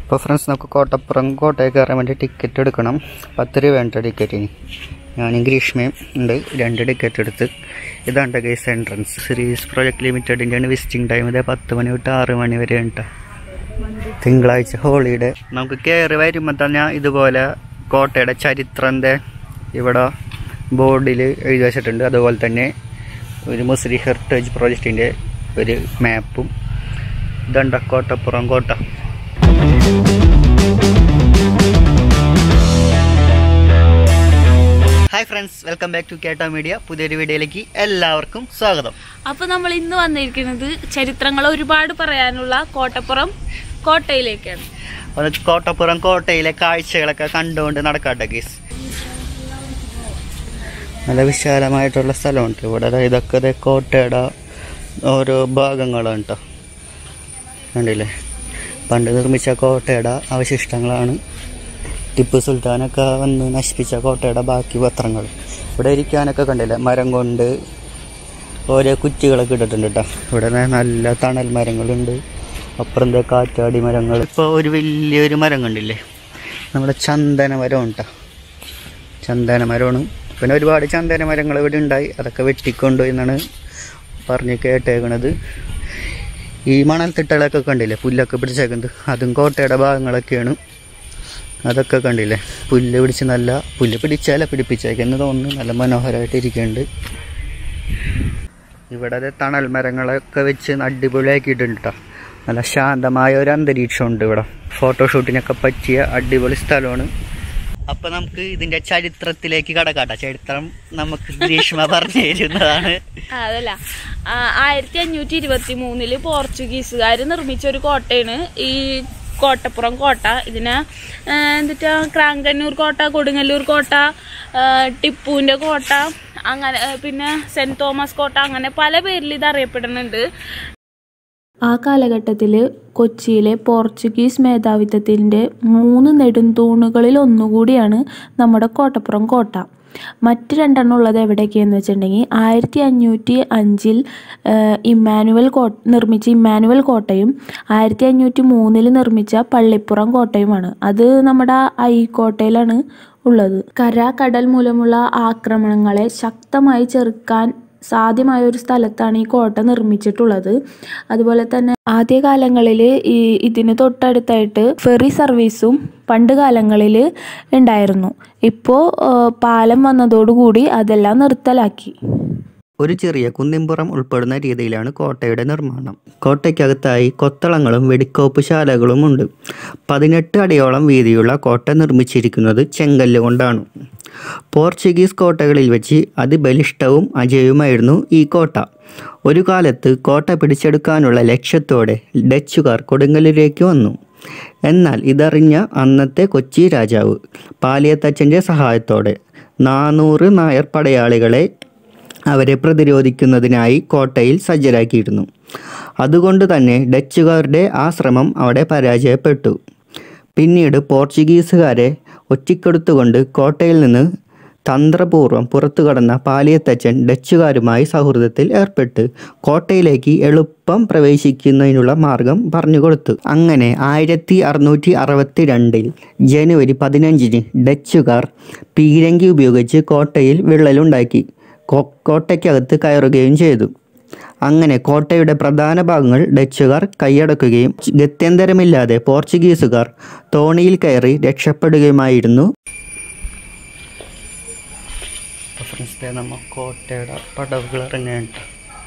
അപ്പോൾ ഫ്രണ്ട്സ് നമുക്ക് കോട്ടപ്പുറം കോട്ടയിൽ കയറാൻ വേണ്ടി ടിക്കറ്റ് എടുക്കണം പത്ത് രൂപ ടിക്കറ്റിന് ഞാനും ഗ്രീഷ്മയും ഉണ്ട് രണ്ട് ടിക്കറ്റ് എടുത്ത് ഇതാണ് ഗൈസ് എൻട്രൻസ് സീരീസ് പ്രോജക്ട് ലിമിറ്റഡിൻ്റെയാണ് വിസിറ്റിംഗ് ടൈം ഇത് പത്ത് മണി തൊട്ട് ആറ് മണി വരെ ഉണ്ട് തിങ്കളാഴ്ച ഹോളിഡേ നമുക്ക് കയറി വരുമ്പോൾ തന്നെ ഇതുപോലെ കോട്ടയുടെ ചരിത്രൻ്റെ ഇവിടെ ബോർഡിൽ എഴുതി വെച്ചിട്ടുണ്ട് അതുപോലെ തന്നെ ഒരു മുസ്ലിം ഹെറിറ്റേജ് പ്രോജക്റ്റിൻ്റെ ഒരു മാപ്പും ഇതണ്ട കോട്ടപ്പുറം കോട്ട hi friends welcome back to Ketto media പുതിയൊരു വീഡിയോയിലേക്ക് എല്ലാവർക്കും സ്വാഗതം അപ്പൊ നമ്മൾ ഇന്ന് വന്നിരിക്കുന്നത് ചരിത്രങ്ങൾ ഒരുപാട് പറയാനുള്ള കോട്ടപ്പുറം കോട്ടയിലേക്കാണ് ഒന്ന് കോട്ടപ്പുറം കോട്ടയിലെ കാഴ്ചകളൊക്കെ കണ്ടുകൊണ്ട് നടക്കാട്ടെ ഗീസ് നല്ല വിശാലമായിട്ടുള്ള സ്ഥലമുണ്ട് ഇവിടെ ദാ ഇതൊക്കെ ദേ കോട്ടയുടെ ഓരോ ഭാഗങ്ങളാണ് കേട്ടോ കണ്ടില്ലേ പണ്ട് നിർമ്മിച്ച കോട്ടയുടെ അവശിഷ്ടങ്ങളാണ് ടിപ്പു സുൽത്താനൊക്കെ വന്ന് നശിപ്പിച്ച കോട്ടയുടെ ബാക്കി പത്രങ്ങൾ ഇവിടെ ഇരിക്കാനൊക്കെ കണ്ടില്ലേ മരം കൊണ്ട് ഓരോ കുറ്റികളൊക്കെ ഇട്ടിട്ടുണ്ട് കേട്ടോ ഇവിടെ ദേ നല്ല തണൽ മരങ്ങളുണ്ട് അപ്പുറം ദേ കാറ്റാടി മരങ്ങൾ ഇപ്പോൾ ഒരു വലിയൊരു മരം കണ്ടില്ലേ നമ്മുടെ ചന്ദന മരം കേട്ടോ ചന്ദന മരമാണ് പിന്നെ ഒരുപാട് ചന്ദന മരങ്ങൾ ഇവിടെ ഉണ്ടായി അതൊക്കെ വെട്ടിക്കൊണ്ടുപോയി എന്നാണ് പറഞ്ഞ് കേട്ടേക്കണത് ഈ മണൽത്തിട്ടകളൊക്കെ കണ്ടില്ലേ പുല്ലൊക്കെ പിടിച്ചേക്കുന്നത് അതും കോട്ടയുടെ ഭാഗങ്ങളൊക്കെയാണ് അതൊക്കെ കണ്ടില്ലേ പുല്ല് പിടിച്ച് നല്ല പുല്ല് പിടിച്ചാല പിടിപ്പിച്ചേക്കെന്ന് തോന്നുന്നു നല്ല മനോഹരമായിട്ട് ഇരിക്കുന്നുണ്ട് ഇവിടെ ദേ തണൽ മരങ്ങളൊക്കെ വെച്ച് അടിപൊളിയാക്കിയിട്ടുണ്ട് കേട്ടോ നല്ല ശാന്തമായ ഒരു അന്തരീക്ഷമുണ്ട് ഇവിടെ ഫോട്ടോഷൂട്ടിനൊക്കെ പറ്റിയ അടിപൊളി സ്ഥലമാണ് അപ്പൊ നമുക്ക് ഇതിന്റെ ചരിത്രത്തിലേക്ക് കടക്കാട്ടെ ചരിത്രം നമുക്ക് ഗ്രീഷ്മ പറഞ്ഞു തരുന്നതാണ് ആ, അതല്ല ആ, ആയിരത്തി അഞ്ഞൂറ്റി ഇരുപത്തി മൂന്നില് പോർച്ചുഗീസുകാർ നിർമ്മിച്ച ഒരു കോട്ടയാണ് ഈ കോട്ടപ്പുറം കോട്ട ഇതിനെ എന്നിട്ട് ക്രാങ്കന്നൂർ കോട്ട കൊടുങ്ങല്ലൂർ കോട്ട ആ, ടിപ്പുവിന്റെ കോട്ട അങ്ങനെ ആ, പിന്നെ സെന്റ് തോമസ് കോട്ട അങ്ങനെ പല പേരിൽ ഇത് അറിയപ്പെടുന്നുണ്ട് ആ കാലഘട്ടത്തിൽ കൊച്ചിയിലെ പോർച്ചുഗീസ് മേധാവിത്വത്തിൻ്റെ മൂന്ന് നെടുന്തൂണുകളിൽ ഒന്നുകൂടിയാണ് നമ്മുടെ കോട്ടപ്പുറം കോട്ട മറ്റ് രണ്ടെണ്ണം ഉള്ളത് എവിടെയൊക്കെയെന്ന് വെച്ചിട്ടുണ്ടെങ്കിൽ ആയിരത്തി അഞ്ഞൂറ്റി അഞ്ചിൽ ഇമ്മാനുവൽ കോ നിർമ്മിച്ച ഇമ്മാനുവൽ കോട്ടയും ആയിരത്തി അഞ്ഞൂറ്റി മൂന്നിൽ നിർമ്മിച്ച പള്ളിപ്പുറം കോട്ടയുമാണ് അത് നമ്മുടെ ഐക്കോട്ടയിലാണ് ഉള്ളത് കര കടൽ മൂലമുള്ള ആക്രമണങ്ങളെ ശക്തമായി ചെറുക്കാൻ സാധ്യമായ ഒരു സ്ഥലത്താണ് ഈ കോട്ട നിർമ്മിച്ചിട്ടുള്ളത് അതുപോലെ തന്നെ ആദ്യകാലങ്ങളിൽ ഈ ഇതിന് തൊട്ടടുത്തായിട്ട് ഫെറി സർവീസും പണ്ട് കാലങ്ങളിൽ ഉണ്ടായിരുന്നു ഇപ്പോൾ പാലം വന്നതോടുകൂടി അതെല്ലാം നിർത്തലാക്കി ഒരു ചെറിയ കുന്നിൻപുറം ഉൾപ്പെടുന്ന രീതിയിലാണ് കോട്ടയുടെ നിർമ്മാണം കോട്ടയ്ക്കകത്തായി കൊത്തളങ്ങളും വെടിക്കോപ്പ് ശാലകളും ഉണ്ട് പതിനെട്ട് അടിയോളം വീതിയുള്ള കോട്ട നിർമ്മിച്ചിരിക്കുന്നത് ചെങ്കല്ല് കൊണ്ടാണ് പോർച്ചുഗീസ് കോട്ടകളിൽ വെച്ച് അതിബലിഷ്ഠവും അജയവുമായിരുന്നു ഈ കോട്ട ഒരു കാലത്ത് കോട്ട പിടിച്ചെടുക്കാനുള്ള ലക്ഷ്യത്തോടെ ഡച്ചുകാർ കൊടുങ്ങല്ലൂരേക്ക് വന്നു എന്നാൽ ഇതറിഞ്ഞ അന്നത്തെ കൊച്ചി രാജാവ് പാലിയത്തച്ഛൻ്റെ സഹായത്തോടെ നാനൂറ് നായർ പടയാളികളെ അവരെ പ്രതിരോധിക്കുന്നതിനായി കോട്ടയിൽ സജ്ജരാക്കിയിരുന്നു അതുകൊണ്ട് തന്നെ ഡച്ചുകാരുടെ ആ ശ്രമം അവിടെ പരാജയപ്പെട്ടു പിന്നീട് പോർച്ചുഗീസുകാരെ ഒറ്റിക്കെടുത്തുകൊണ്ട് കോട്ടയിൽ നിന്ന് തന്ത്രപൂർവ്വം പുറത്തു കടന്ന പാലിയത്തച്ഛൻ ഡച്ചുകാരുമായി സൗഹൃദത്തിൽ ഏർപ്പെട്ട് കോട്ടയിലേക്ക് എളുപ്പം പ്രവേശിക്കുന്നതിനുള്ള മാർഗം പറഞ്ഞുകൊടുത്തു അങ്ങനെ ആയിരത്തി അറുന്നൂറ്റി അറുപത്തി രണ്ടിൽ ജനുവരി പതിനഞ്ചിന് ഡച്ചുകാർ പീരങ്കി ഉപയോഗിച്ച് കോട്ടയിൽ വിള്ളലുണ്ടാക്കി കോ- കോട്ടയ്ക്കകത്ത് കയറുകയും ചെയ്തു അങ്ങനെ കോട്ടയുടെ പ്രധാന ഭാഗങ്ങൾ ഡച്ചുകാർ കൈയടക്കുകയും ഗത്യന്തരമില്ലാതെ പോർച്ചുഗീസുകാർ തോണിയിൽ കയറി രക്ഷപ്പെടുകയുമായിരുന്നു നമ്മ കോട്ടയുടെ പടവുകൾ ഇറങ്ങുന്നുണ്ട്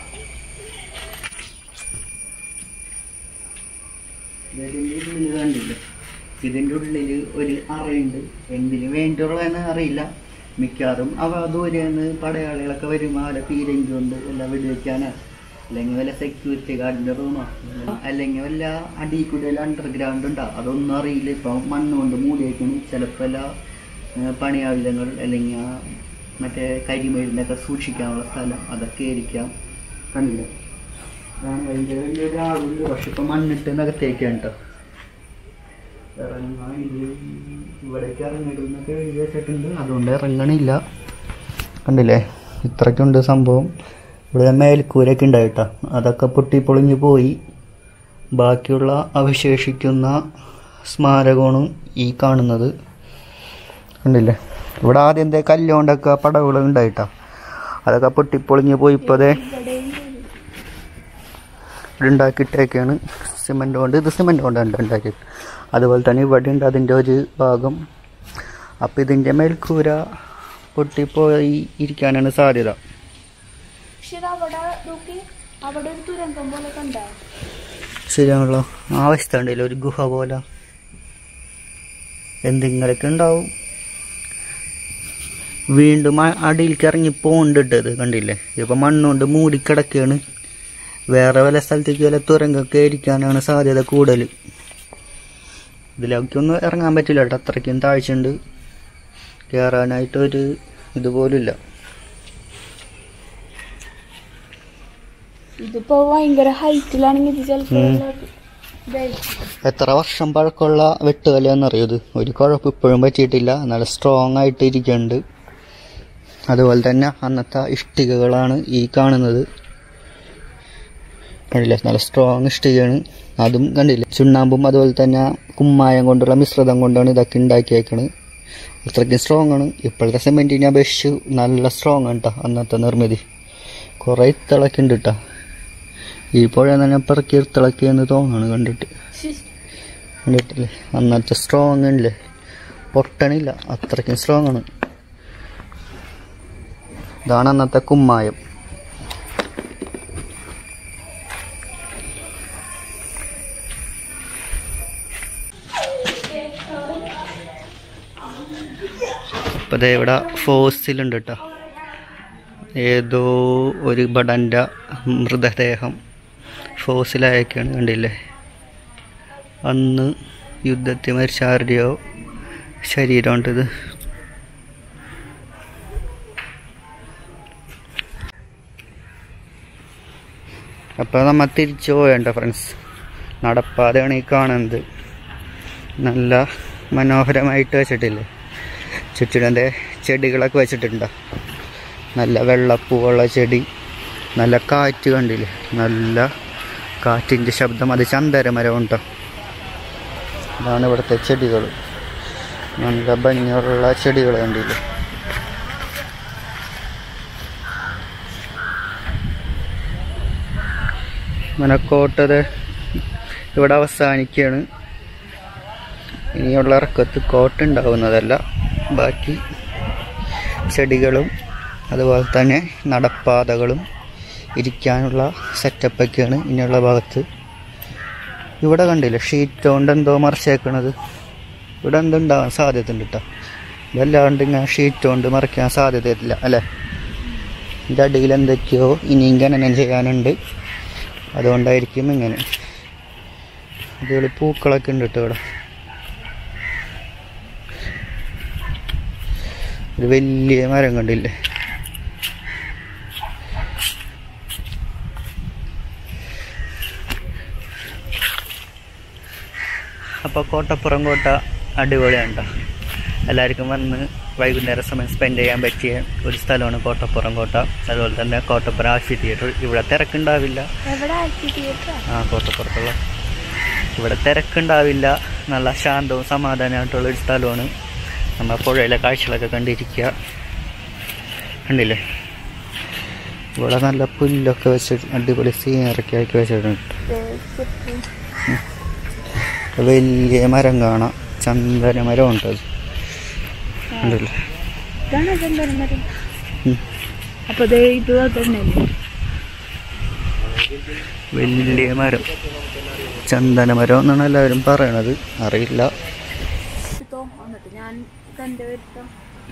ഇതിൻ്റെ ഉള്ളിൽ ഒരു അറയുണ്ട് എന്തിനു വേണ്ടിയുള്ളതെന്ന് അറിയില്ല മിക്കവാറും അവ ദൂരെ നിന്ന് പടയാളികളൊക്കെ വരുമ്പോൾ അവിടെ പീരങ്കി കൊണ്ട് എല്ലാം വെടിവെക്കാനാ അല്ലെങ്കിൽ വല്ല സെക്യൂരിറ്റി ഗാർഡിന്റെ റൂമോ അല്ലെങ്കിൽ വല്ല അടിയിൽ കൂടി വല്ല അണ്ടർഗ്രൗണ്ട് ഉണ്ടാവും അതൊന്നും അറിയില്ല ഇപ്പം മണ്ണുകൊണ്ട് മൂടിയേക്കുന്നു ചിലപ്പോൾ എല്ലാ ഏഹ്, പണിയായുധങ്ങൾ അല്ലെങ്കിൽ ആ മറ്റേ കരിമരുന്നൊക്കെ സൂക്ഷിക്കാനുള്ള സ്ഥലം അതൊക്കെ ആയിരിക്കാം കണ്ടില്ല അതാണ് വലിയ വലിയൊരു ആളുണ്ട് പക്ഷെ ഇപ്പം മണ്ണിട്ട് നികത്തേക്കാണ് കേട്ടോ ഇറങ്ങാൻ ഇവിടേക്ക് ഇറങ്ങിയിടുന്നൊക്കെ എഴുതി വെച്ചിട്ടുണ്ട് അതുകൊണ്ട് ഇറങ്ങണില്ല കണ്ടില്ലേ ഇത്രയ്ക്കുണ്ട് സംഭവം ഇവിടെ മേൽക്കൂരൊക്കെ ഉണ്ടായിട്ടാ അതൊക്കെ പൊട്ടി പൊളിഞ്ഞു പോയി ബാക്കിയുള്ള അവശേഷിക്കുന്ന സ്മാരകമാണ് ഈ കാണുന്നത് കണ്ടില്ലേ ഇവിടെ ആദ്യം എന്തേ കല്ലുകൊണ്ടൊക്കെ പടവുകൾ ഉണ്ടായിട്ടാ അതൊക്കെ പൊട്ടിപ്പൊളിഞ്ഞ് പോയി ഇപ്പോൾ അതേ ഉണ്ടാക്കിയിട്ടൊക്കെയാണ് സിമെൻ്റ് കൊണ്ട് ഇത് സിമെൻ്റ് കൊണ്ടാണ് ഉണ്ടാക്കിയത് അതുപോലെ തന്നെ ഇവിടെ ഉണ്ട് അതിൻ്റെ ഒരു ഭാഗം അപ്പോൾ ഇതിൻ്റെ മേൽക്കൂര പൊട്ടിപ്പോയി ഇരിക്കാനാണ് സാധ്യത പക്ഷെ അവിടെ നോക്കി അവിടെ ഒരു തുരങ്കം പോലെ കണ്ടോ ശരിയാണല്ലോ ആവശ്യത ഉണ്ടല്ലോ ഒരു ഗുഹ പോലെ എന്തെങ്കിലൊക്കെ ഉണ്ടാവും വീണ്ടും ആ അടിയിലേക്ക് ഇറങ്ങി പോണ്ടിട്ടത് കണ്ടില്ലേ ഇപ്പൊ മണ്ണുകൊണ്ട് മൂടിക്കിടക്കുകയാണ് വേറെ വല്ല സ്ഥലത്തേക്ക് വല്ല തുരങ്കൊക്കെ ഇരിക്കാനാണ് സാധ്യത കൂടുതൽ ഇതിലേക്കൊന്നും ഇറങ്ങാൻ പറ്റില്ല കേട്ടോ അത്രയ്ക്കും താഴ്ചയുണ്ട് കയറാനായിട്ടൊരു ഇതുപോലില്ല ഇതിപ്പോ ഭയങ്കര ഹൈറ്റിലാണെങ്കിൽ ഇത് ചിലപ്പോ ഉം. ഇതായിരിക്കും. എത്ര വർഷം പഴക്കമുള്ള വെട്ടുകലയെന്നറിയോ ഇത് ഒരു കുഴപ്പം ഇപ്പോഴും പറ്റിയിട്ടില്ല നല്ല സ്ട്രോങ് ആയിട്ട് ഇരിക്കുന്നുണ്ട് അതുപോലെ തന്നെ അന്നത്തെ ഇഷ്ടികകളാണ് ഈ കാണുന്നത് കണ്ടില്ലേ നല്ല സ്ട്രോങ് ഇഷ്ടികയാണ് അതും കണ്ടില്ലേ ചുണ്ണാമ്പും അതുപോലെ തന്നെ കുമ്മായം കൊണ്ടുള്ള മിശ്രിതം കൊണ്ടാണ് ഇതൊക്കെ ഉണ്ടാക്കിയേക്കണത് അത്രയ്ക്കും സ്ട്രോങ് ആണ് ഇപ്പോഴത്തെ സിമെൻറ്റിനെ അപേക്ഷിച്ച് നല്ല സ്ട്രോങ് ആണ് കേട്ടോ അന്നത്തെ നിർമ്മിതി കുറേ തിളക്കി ഉണ്ട് കേട്ടോ ഈ പുഴ തന്നെ പിറക്കി തിളക്കിയെന്ന് തോന്നാണ് കണ്ടിട്ട് കണ്ടിട്ടില്ലേ അന്നത്തെ സ്ട്രോങ് ഉണ്ടല്ലേ പൊട്ടണില്ല അത്രയ്ക്കും സ്ട്രോങ് ആണ് ഇതാണ് അന്നത്തെ കുമ്മായം ഇപ്പൊ ദേ ഇവിടെ ഫോസിലുണ്ട് കേട്ടോ ഏതോ ഒരു ബടൻ്റെ മൃതദേഹം ഫോസിലായൊക്കെയാണ് കണ്ടില്ലേ അന്ന് യുദ്ധത്തിൽ മരിച്ച ആരുടെയോ ശരീരമുണ്ടത് അപ്പോൾ നമ്മൾ തിരിച്ചു പോയണ്ട ഫ്രണ്ട്സ് നടപ്പാതെയാണ് ഈ കാണുന്നത് നല്ല മനോഹരമായിട്ട് വെച്ചിട്ടില്ലേ ചുറ്റിടൻ്റെ ചെടികളൊക്കെ വെച്ചിട്ടുണ്ടോ നല്ല വെള്ളപ്പൂവുള്ള ചെടി നല്ല കാറ്റ് കണ്ടില്ലേ നല്ല കാറ്റിൻ്റെ ശബ്ദം അത് ചന്ദരമരം ഉണ്ടോ ഇതാണ് ഇവിടുത്തെ ചെടികൾ നല്ല ഭംഗിയുള്ള ചെടികൾ കണ്ടില്ലേ മനക്കോട്ടത് ഇവിടെ അവസാനിക്കുകയാണ് ഇനിയുള്ള ഇറക്കത്ത് കോട്ട ഉണ്ടാവുന്നതല്ല ബാക്കി ചെടികളും അതുപോലെ തന്നെ നടപ്പാതകളും ഇരിക്കാനുള്ള സെറ്റപ്പൊക്കെയാണ് ഇനിയുള്ള ഭാഗത്ത് ഇവിടെ കണ്ടില്ലേ ഷീറ്റ് കൊണ്ട് എന്തോ മറിച്ചേക്കണത് ഇവിടെ എന്തുണ്ടാവാൻ സാധ്യതയുണ്ട് കേട്ടോ ഇതല്ലാണ്ട് ഇങ്ങനെ ഷീറ്റ് കൊണ്ട് മറിക്കാൻ സാധ്യതയില്ല അല്ലേ ഇതിൻ്റെ അടിയിൽ എന്തൊക്കെയോ ഇനിയും ഖനനം ചെയ്യാനുണ്ട് അതുകൊണ്ടായിരിക്കും ഇങ്ങനെ അതുപോലെ പൂക്കളൊക്കെ ഉണ്ട് കേട്ടോ ഇവിടെ ഒരു വലിയ മരം കണ്ടില്ലേ അപ്പോൾ കോട്ടപ്പുറം കോട്ട അടിപൊളിയാണ് കേട്ടോ എല്ലാവർക്കും വന്ന് വൈകുന്നേര സമയം സ്പെൻഡ് ചെയ്യാൻ പറ്റിയ ഒരു സ്ഥലമാണ് കോട്ടപ്പുറം കോട്ട അതുപോലെ തന്നെ കോട്ടപ്പുറം ആശി തിയേറ്റർ ഇവിടെ തിരക്കുണ്ടാവില്ല എവിടെ ആക്കി തിയേറ്റർ ആ കോട്ടപ്പുറത്തുള്ള ഇവിടെ തിരക്കുണ്ടാവില്ല നല്ല ശാന്തവും സമാധാനമായിട്ടുള്ള ഒരു സ്ഥലമാണ് നമ്മൾ പുഴയിലെ കാഴ്ചകളൊക്കെ കണ്ടിരിക്കുക കണ്ടില്ലേ ഇവിടെ നല്ല പുല്ലൊക്കെ വെച്ചിട്ട് അടിപൊളി സീനറൊക്കെ ആക്കി വെച്ചിട്ടുണ്ട് വലിയ മരം കാണാം ചന്ദന മരം ഉണ്ട് അത് കണ്ടില്ലേ ഇതാണ് ചന്ദന മരം ഉം. അപ്പൊ ദേ ഇത് അതന്നെയല്ലേ വലിയ മരം ചന്ദന മരം എന്നാണ് എല്ലാവരും പറയണത് അറിയില്ല എടുത്തോ എന്നിട്ട് ഞാൻ കണ്ടു വരുത്തോ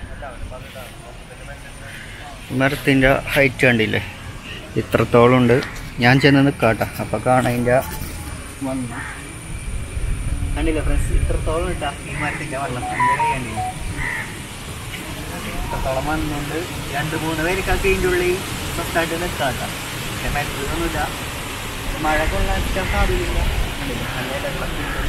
മരത്തിൻ്റെ ഹൈറ്റ് കണ്ടില്ലേ ഇത്രത്തോളം ഉണ്ട് ഞാൻ ചെന്ന് നിൽക്കാട്ടെ അപ്പോൾ കാണാം അതിൻ്റെ വണ്ണം കണ്ടില്ലേ ഫ്രണ്ട്സ് ഇത്രത്തോളം ഇട്ടാ ഈ മരത്തിൻ്റെ വണ്ണം എൻ്റെ കൈ കണ്ടില്ലേ ഇത്രത്തോളം വന്നുണ്ട് രണ്ട് മൂന്ന് പേർക്കൊക്കെ ഇതിൻ്റെ ഉള്ളിൽ സ്വസ്ഥമായിട്ട് നിൽക്കാട്ടെ പക്ഷെ മരത്തിലൊന്നുമില്ല മഴ കൊള്ളാൻ സാധ്യതയില്ല കണ്ടില്ലേ നല്ല ഇലകളൊക്കെ ഉണ്ട്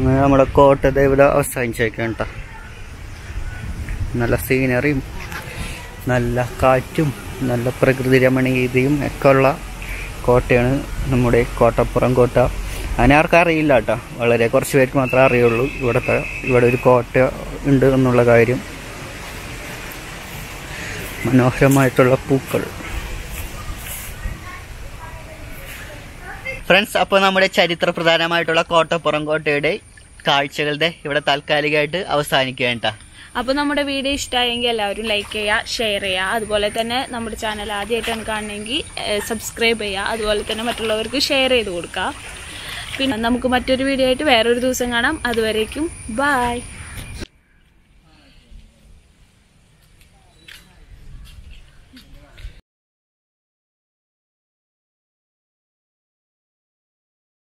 അങ്ങനെ നമ്മുടെ കോട്ടയത്തെ ഇവിടെ അവസാനിച്ചേക്കാം കേട്ടോ നല്ല സീനറിയും നല്ല കാറ്റും നല്ല പ്രകൃതി രമണീയതയും ഒക്കെ ഉള്ള കോട്ടയാണ് നമ്മുടെ കോട്ടപ്പുറം കോട്ട അങ്ങനെ ആർക്കും അറിയില്ല കേട്ടോ വളരെ കുറച്ച് പേർക്ക് മാത്രമേ അറിയുള്ളൂ ഇവിടുത്തെ ഇവിടെ ഒരു കോട്ട ഉണ്ട് എന്നുള്ള കാര്യം മനോഹരമായിട്ടുള്ള പൂക്കൾ ഫ്രണ്ട്സ് അപ്പോൾ നമ്മുടെ ചരിത്ര പ്രധാനമായിട്ടുള്ള കോട്ടപ്പുറം കോട്ടയുടെ കാഴ്ചകളുടെ ഇവിടെ താൽക്കാലികമായിട്ട് അവസാനിക്കുകയാണ് കേട്ടോ അപ്പോൾ നമ്മുടെ വീഡിയോ ഇഷ്ടമായെങ്കിൽ എല്ലാവരും ലൈക്ക് ചെയ്യുക ഷെയർ ചെയ്യുക അതുപോലെ തന്നെ നമ്മുടെ ചാനൽ ആദ്യമായിട്ടാണ് കാണണമെങ്കിൽ സബ്സ്ക്രൈബ് ചെയ്യുക അതുപോലെ തന്നെ മറ്റുള്ളവർക്ക് ഷെയർ ചെയ്ത് കൊടുക്കുക പിന്നെ നമുക്ക് മറ്റൊരു വീഡിയോ ആയിട്ട് വേറൊരു ദിവസം കാണാം അതുവരേക്കും ബായ്